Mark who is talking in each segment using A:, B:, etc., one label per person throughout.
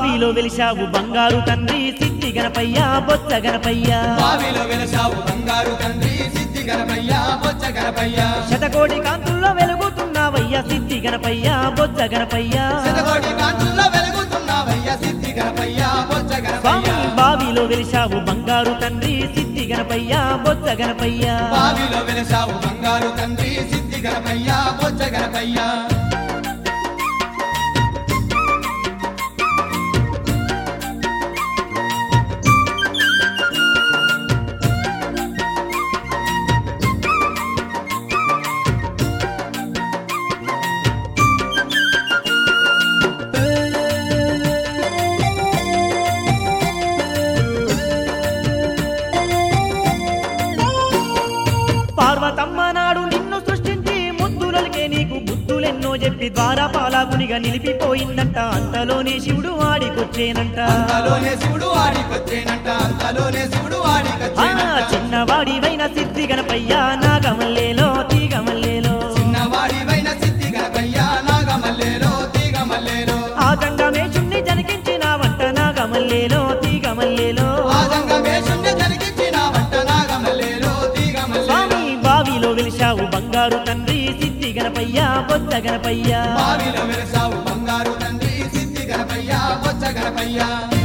A: బావిలో వెలిశావు బంగారు తండ్రి సిద్ధి గణపయ్య బొచ్చ గణపయ్య
B: బావిలో వెలసావు బంగారు తండ్రి సిద్ధి గణపయ్య బొచ్చ గణపయ్య
A: శతకోటి కాంతుల్లో వెలుగుతున్నావయ్య సిద్ధి గణపయ్య బొచ్చ గణపయ్య
B: శతకోటి కాంతుల్లో వెలుగుతున్నావయ్య సిద్ధి గణపయ్య బొచ్చ
A: స్వామి
B: గణపయ్య
A: బావిలో వెలిశావు బంగారు తండ్రి సిద్ధి గణపయ్య బొచ్చ గణపయ్య
B: బావిలో వెలసావు బంగారు తండ్రి సిద్ధి గణపయ్య బొచ్చ గణపయ్య
A: పార్వతమ్మ నాడు నిన్ను సృష్టించి ముద్దులకే నీకు బుద్ధులెన్నో చెప్పి ద్వారా పాలాకునిగా నిలిపిపోయిందంట అంతలోనే శివుడు ఆడికొచ్చేనంట
B: అంతలోనే శివుడు ఆడికొచ్చేనంట అంతలోనే శివుడు
A: ఆ
B: ఆడికొచ్చేనంట
A: చిన్నవాడివైన సిద్ధి గణపయ్య నాగమల్లేలో తీగమల్లేలో
B: చిన్నవాడివైన సిద్ధి గణపయ్య నాగమల్లేలో తీగమల్లేలో
A: ఆ గంగమేశుణ్ణి జనకించినావంట నాగమల్లేలో తీగమల్లేలో
B: ఆదంగమేశుణ్ణి జరిగించిన వంట నాగమల్లేలో తీగమల్లేలో
A: స్వామి బావిలో వెలిశావు బంగారు తండ్రి సిద్ధి గణపయ్య బొచ్చ గణపయ్య
B: బావిలో వెలసావు బంగారు తండ్రి సిద్ధి గణపయ్య బొచ్చ గణపయ్య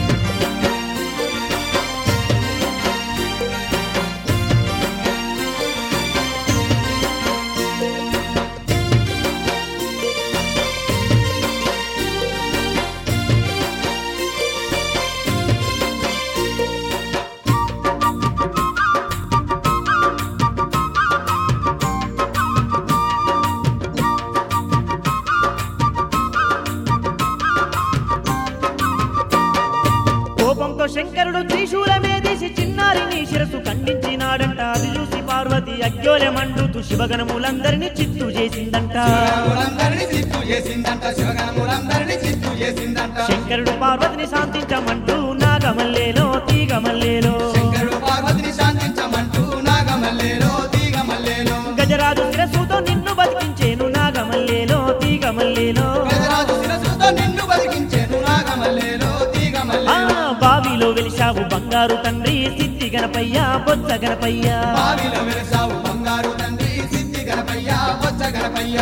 A: కోపంతో శంకరుడు త్రిశూలమేదీసి చిన్నారిని శిరసు ఖండించినాడంట అది చూసి పార్వతి అగ్యోలె మండుతూ శివగణములందరినీ చిత్తు చేసిందంట
B: శివగణములందరినీ చిత్తు చేసిందంట శివగణములందరినీ చిత్తు చేసిందంట
A: శంకరుడు పార్వతిని శాంతించమంటూ నాగమల్లేలో తీగమల్లేలో
B: శంకరుడు పార్వతిని శాంతించమంటూ నాగమల్లేలో తీగమల్లేలో
A: గజరాజు శిరస్సుతో నిన్ను బతికించేను నాగమల్లేలో తీగమల్లేలో
B: గజరాజు శిరసుతో నిన్ను బతికించేను నాగమల్లేలో
A: ఆ
B: తీగమల్లేలో
A: బావిలో వెలిశావు బంగారు తండ్రి సిద్ధి గణపయ్య బొచ్చ గణపయ్య
B: బావిలో వెలసావు బంగారు తండ్రి సిద్ధి గణపయ్య బొచ్చ గణపయ్య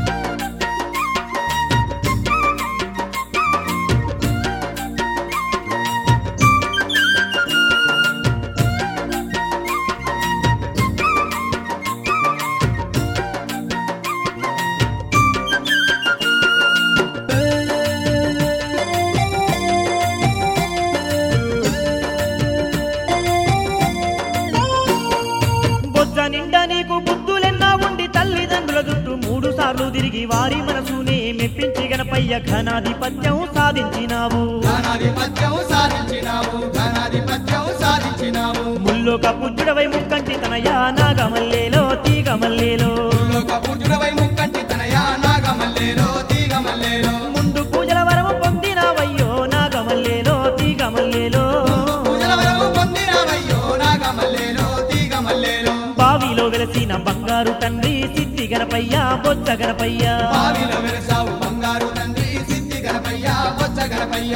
A: బొజ్జ నిండా నీకు బుద్ధులెన్నా ఉండి తల్లిదండ్రుల చుట్టూ మూడు సార్లు తిరిగి వారి మనసునే మెప్పించి గణపయ్య ఘనాధిపత్యం సాధించినావు
B: ఘనాధిపత్యం సాధించినావు ఘనాధిపత్యం సాధించినావు
A: ముల్లోక పుజ్జుడవై ముక్కంటి తనయా నాగమల్లేలో తీగమల్లేలో
B: లోక పూజుడవై ముక్కంటి తనయా నాగమల్లేలో తీగమల్లేలో
A: ముందు పూజల వరము పొందినావయ్యో నాగమల్లేలో తీగమల్లేలో
B: పూజల వరము పొందినావయ్యో నాగమల్లేలో తీగమల్లేలో
A: బావిలో వెలసిన బంగారు తండ్రి సిద్ధి గణపయ్య బొచ్చ గణపయ్య
B: బావిలో వెలసావు బంగారు తండ్రి సిద్ధి గణపయ్య బొచ్చ గణపయ్య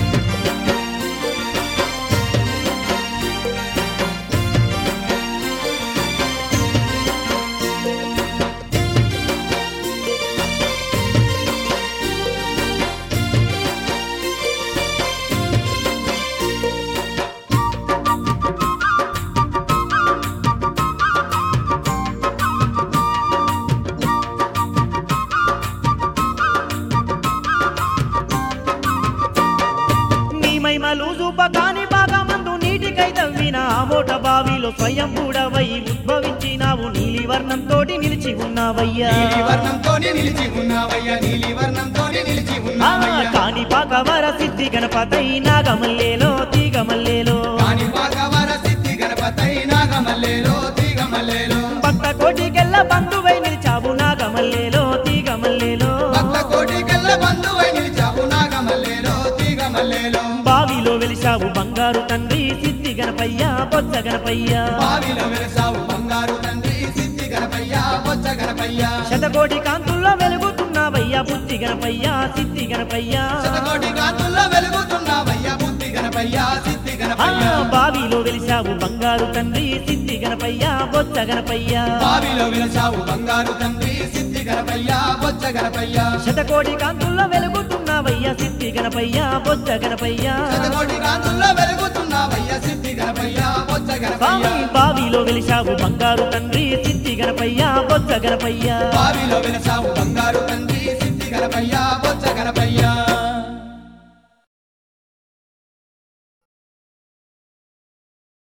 A: నీ మహిమలు చూపకాని బాగా మందు నీటికై తవ్విన ఆ మోట బావిలో స్వయం కూడవై ఉద్భవించినావు నీలి వర్ణంతోటి నిలిచి ఉన్నావయ్యా
B: నీలి వర్ణంతోనే నిలిచి ఉన్నావయ్యా నీలి వర్ణంతోనే నిలిచి
A: ఆ,
B: ఉన్నావయ్యా
A: కాని పాకవర సిద్ధి గణపతై నాగమల్లేలో తీగమల్లేలో
B: కాని పాకవర సిద్ధి గణపతై నాగమల్లేలో తీగమల్లేలో
A: భక్త కోటికెల్ల బంధువై నిలిచావు నాగమల్లేలో తీగమల్లేలో
B: భక్త కోటికెల్ల బంధువై నిలిచావు నాగమల్లేలో తీగమల్లేలో
A: బావిలో వెలిశావు బంగారు తండ్రి సిద్ధి గణపయ్య బొచ్చ గణపయ్య
B: బావిలో వెలసావు బంగారు తండ్రి సిద్ధి గణపయ్య బొచ్చ గణపయ్య
A: శతకోటి కాంతుల్లో వెలుగుతున్నావయ్యా బుద్ధి గణపయ్య సిద్ధి గణపయ్య
B: శతకోటి కాంతుల్లో వెలుగుతున్నావయ్యా గణపయ్య
A: బావిలో వెలిసావు బంగారు తండ్రి సిద్ధి గణపయ్య బొచ్చ గణపయ్య
B: బావిలో వెలసావు బంగారు తండ్రి సిద్ధి గణపయ్య బొచ్చ గణపయ్య
A: శతకోటి కాంతుల్లో వెలుగుతున్నావయ్య సిద్ధి గణపయ్య బొచ్చ గణపయ్య
B: శతకోటి కాంతుల్లో వెలుగుతున్నావయ్య సిద్ధి గణపయ్య బొచ్చ గణపయ్య
A: స్వామి బావిలో వెలిసావు బంగారు తండ్రి సిద్ధి గణపయ్య బొచ్చ గణపయ్య
B: బావిలో వెలసావు బంగారు తండ్రి సిద్ధి గణపయ్య బొచ్చ గణపయ్య